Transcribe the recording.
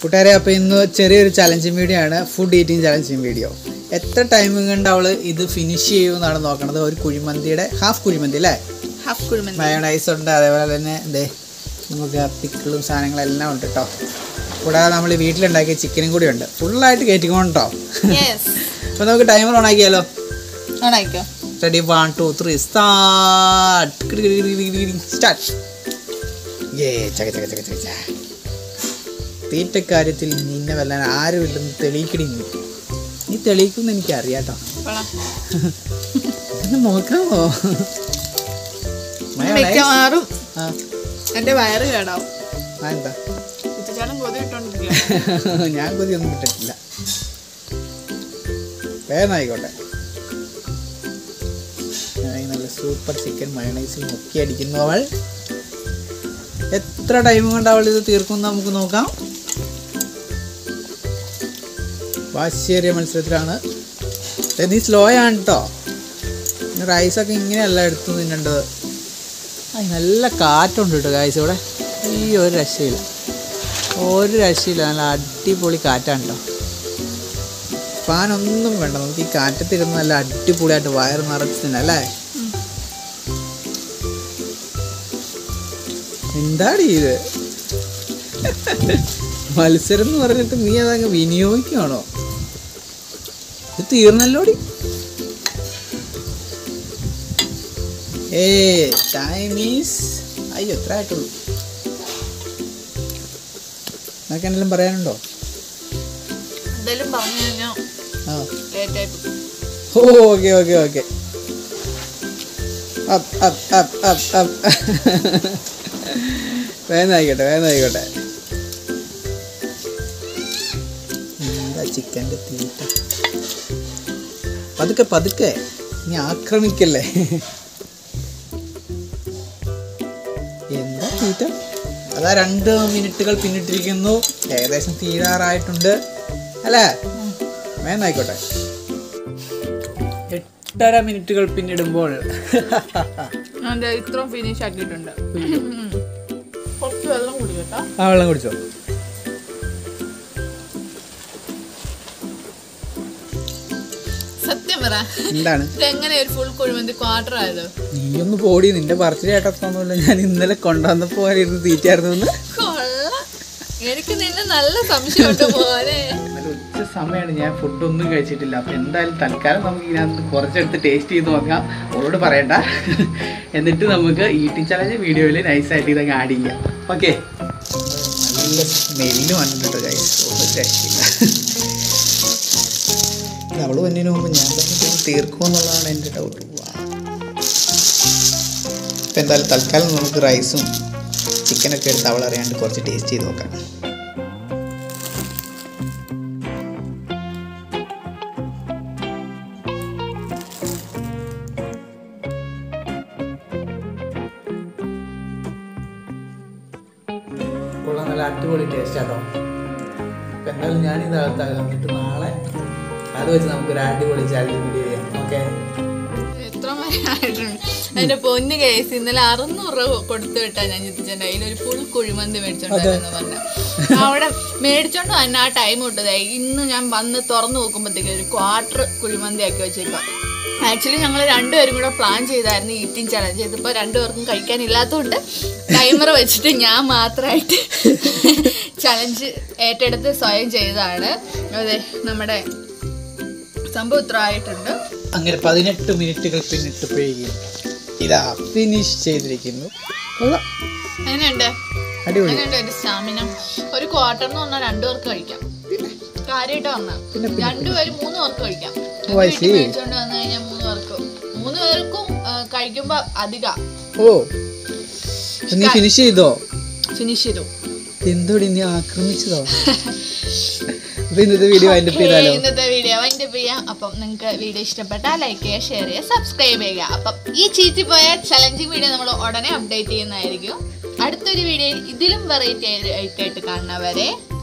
കൂട്ടുകാരെ അപ്പോൾ ഇന്ന് ചെറിയൊരു ചലഞ്ചിങ് വീഡിയോ ആണ് ഫുഡ് ഈറ്റിംഗ് ചലഞ്ചിങ് വീഡിയോ എത്ര ടൈം കൊണ്ട് അവൾ ഇത് ഫിനിഷ് ചെയ്യുമെന്നാണ് നോക്കണത് ഒരു കുഴിമന്തിയുടെ ഹാഫ് കുഴിമന്തി അല്ലേ ഹാഫ് കുഴിമന്തി മയോണൈസ് ഉണ്ട് അതേപോലെ തന്നെ ദേ നമുക്ക് പിക്കിളും സാധനങ്ങളെല്ലാം ഉണ്ട് കേട്ടോ കൂടാതെ നമ്മൾ വീട്ടിലുണ്ടാക്കിയ ചിക്കനും കൂടി ഉണ്ട് ഫുള്ളായിട്ട് കയറ്റിക്കൊണ്ടോ യെസ് അപ്പോൾ നമുക്ക് ടൈമർ ഓൺ ആക്കിയാലോ ഓണായിക്കോ ready one two three start start ഏ ചക ചക ചക ചക ചക. തീറ്റക്കാര്യത്തിൽ നിന്നെ വല്ലാൻ ആരുമില്ലെന്ന് തെളിയിക്കടി നീ നീ തെളിയിക്കുമെന്ന് എനിക്ക് അറിയാട്ടോ കൊള്ളാം. ഒന്ന് നോക്കാമോ മയോണൈസ്? മിക്കവാറും ആ എന്റെ വയറ് കേടാവും ആ, എന്താ കുത്തിച്ചാലും കൊതി ഇട്ടോണ്ടിരിക്കുക ഞാൻ കൊതിയൊന്നും വിട്ടിട്ടില്ല വേഗം ആയിക്കോട്ടെ ഞാൻ ഈ നല്ല സൂപ്പർ ചിക്കൻ മയണൈസിൽ മുക്കി അടിക്കുന്നു അവൾ എത്ര ടൈം കൊണ്ട് അവൾ ഇത് തീർക്കും നമുക്ക് നോക്കാം വാശിയേറിയ മത്സരത്തിലാണ് ദേ, നീ സ്ലോ ആണ് കേട്ടോ റൈസൊക്കെ ഇങ്ങനെയല്ല എടുത്തു തിന്നേണ്ടത് ആ നല്ല കാറ്റുണ്ട് കേട്ടോ ഗായ്സ് ഇവിടെ ഈ ഒരു രക്ഷയില്ല ഒരു രക്ഷയില്ല നല്ല അടിപൊളി കാറ്റാണ് കേട്ടോ ഫാനൊന്നും വേണ്ട നമുക്ക് ഈ കാറ്റത്തിരുന്ന് നല്ല അടിപൊളിയായിട്ട് വയറ് നിറച്ച് തിന്നാം അല്ലേ എന്താടി ഇത് മത്സരം എന്ന് പറഞ്ഞിട്ട് നീ അതങ്ങ് വിനിയോഗിക്കുകയാണോ ഇത് തീർന്നല്ലോടി ഏ ടൈം ഈസ് അയ്യോ എത്ര ആയിട്ടുള്ളൂ നിനക്ക് എന്തെങ്കിലും പറയാനുണ്ടോ എന്തായാലും പറഞ്ഞു കഴിഞ്ഞാൽ ആ ലേറ്റ് ആയി പോകും. Oh okay okay okay up up up up up വേഗം ആയിക്കോട്ടെ വേഗം ആയിക്കോട്ടെ എന്താ ചിക്കൻ്റെ തീറ്റ പതുക്കെ പതുക്കെ നീ ആക്രമിക്കല്ലേ എന്താ തീറ്റ അതാ രണ്ട് മിനിറ്റുകൾ പിന്നിട്ടിരിക്കുന്നു ഏകദേശം തീരാറായിട്ടുണ്ട് അല്ലേ വേഗം ആയിക്കോട്ടെ എട്ടര മിനിറ്റുകൾ പിന്നിടുമ്പോൾ ഞാൻ ദേ ഇത്രയും ഫിനിഷ് ആക്കിയിട്ടുണ്ട് ഉം. കുറച്ച് വെള്ളം കുടി കേട്ടോ ആ വെള്ളം കുടിച്ചോ സത്യം പറ എന്താണ് ഇതെങ്ങനെ ഒരു ഫുൾ കുഴിമന്തി ക്വാർട്ടർ ആയത് നീയൊന്ന് പോടി നിന്റെ പറച്ചിൽ കേട്ടൊന്നുമില്ല ഞാൻ ഇന്നലെ കൊണ്ടുവന്നപ്പോ പോലെ ഇരുന്ന് തീറ്റായിരുന്നു എന്ന് കൊള്ളാം എനിക്ക് നിന്നെ നല്ല സംശയമുണ്ട് പോലെ ഇന്നലെ ഉച്ച സമയമാണ് ഞാൻ ഫുഡൊന്നും കഴിച്ചിട്ടില്ല അപ്പൊ എന്തായാലും തൽക്കാലം നമുക്ക് ഇതിനകത്ത് കുറച്ചെടുത്ത് ടേസ്റ്റ് ചെയ്ത് നോക്കാം അവളോട് പറയണ്ട എന്നിട്ട് നമുക്ക് ഈറ്റിംഗ് ചലഞ്ച് വീഡിയോയിൽ നൈസായിട്ട് ഇതങ്ങ് ആഡ് ചെയ്യാം ഓക്കെ നല്ല സ്മെല്ല് വന്നിട്ടുണ്ട് guys. ഒരു രക്ഷയില്ല ഇത് അവള് വന്നതിന് മുമ്പ് ഞാൻ തന്നെ ഇത് തീർക്കുമെന്നുള്ളതാണ് എൻ്റെ ഡൗട്ട് ഇപ്പം എന്തായാലും തൽക്കാലം നമുക്ക് റൈസും ചിക്കനൊക്കെ എടുത്ത് അവൾ അറിയാണ്ട് കുറച്ച് ടേസ്റ്റ് ചെയ്ത് നോക്കാം കൊള്ളാം നല്ല അടിപൊളി ടേസ്റ്റ് ആട്ടോ അപ്പം എന്തായാലും ഞാനിത് അകത്താകാം എന്നിട്ട് നാളെ അത് വെച്ച് നമുക്കൊരു അടിപൊളി ചാലഞ്ച് വീഡിയോ ചെയ്യാം ഓക്കെ എത്ര വരെ ആയിട്ടുണ്ട് എന്റെ പൊന്ന് കേസ് ഇന്നലെ അറുന്നൂറ് രൂപ കൊടുത്തു വിട്ടാ ഞാൻ ചിന്തിച്ചെന്റെ കയ്യിൽ ഒരു ഫുൾ കുഴിമന്തി മേടിച്ചോണ്ടായിരുന്നു പറഞ്ഞ അവിടെ മേടിച്ചോണ്ട് തന്നെ ആ ടൈം വിട്ടത് ഇന്ന് ഞാൻ വന്ന് തുറന്നു നോക്കുമ്പോഴത്തേക്ക് ഒരു ക്വാർട്ടർ കുഴിമന്തി ആക്കി വെച്ചേക്കാം ആക്ച്വലി ഞങ്ങൾ രണ്ടുപേരും കൂടെ പ്ലാൻ ചെയ്തായിരുന്നു ഈറ്റിംഗ് ചലഞ്ച് ഇതിപ്പോൾ രണ്ടുപേർക്കും കഴിക്കാനില്ലാത്തതുകൊണ്ട് ടൈമർ വെച്ചിട്ട് ഞാൻ മാത്രമായിട്ട് ചലഞ്ച് ഏറ്റെടുത്ത് സ്വയം ചെയ്തതാണ് അതെ നമ്മുടെ സംഭവം ഇത്ര ആയിട്ടുണ്ട് അങ്ങനെ പതിനെട്ട് മിനിറ്റുകൾ പിന്നിട്ടപ്പോഴേക്കും ഇതാ ഫിനിഷ് ചെയ്തിരിക്കുന്നു കൊള്ളാം എങ്ങനെയുണ്ട് അടിപൊളി അങ്ങനെയുണ്ട് ഒരു സ്റ്റാമിന ഒരു ക്വാർട്ടർ എന്ന് പറഞ്ഞാൽ രണ്ടു പേർക്ക് കഴിക്കാം കാര്യമായിട്ട് പറഞ്ഞാൽ പിന്നെ പിന്നെ രണ്ടുപേരും മൂന്ന് പേർക്ക് കഴിക്കാം ഓ, I see. മേടിച്ചോണ്ട് വന്നു കഴിഞ്ഞാൽ മൂന്ന് പേർക്ക് മൂന്ന് പേർക്കും ആ, കഴിക്കുമ്പോ അധിക ഓ അപ്പൊ നീ ഫിനിഷ് ചെയ്തോ ഫിനിഷ് ചെയ്തു എന്തോടി നീ ആക്രമിച്ചതോ അപ്പൊ ഇന്നത്തെ വീഡിയോ അതിൻ്റെ Okay, ചെയ്താലോ ഇന്നത്തെ വീഡിയോ അതിന്റെ ചെയ്യാം അപ്പം നിങ്ങൾക്ക് വീഡിയോ ഇഷ്ടപ്പെട്ടാൽ ലൈക്ക് ചെയ്യുക ഷെയർ ചെയ്യുക സബ്സ്ക്രൈബ് ചെയ്യുക അപ്പം ഈ ചീറ്റി പോയ ചലഞ്ചിങ് വീഡിയോ നമ്മൾ ഉടനെ അപ്ഡേറ്റ് ചെയ്യുന്നതായിരിക്കും അടുത്തൊരു വീഡിയോയിൽ ഇതിലും വെറൈറ്റി ആയിട്ട് കാണുന്നവരെ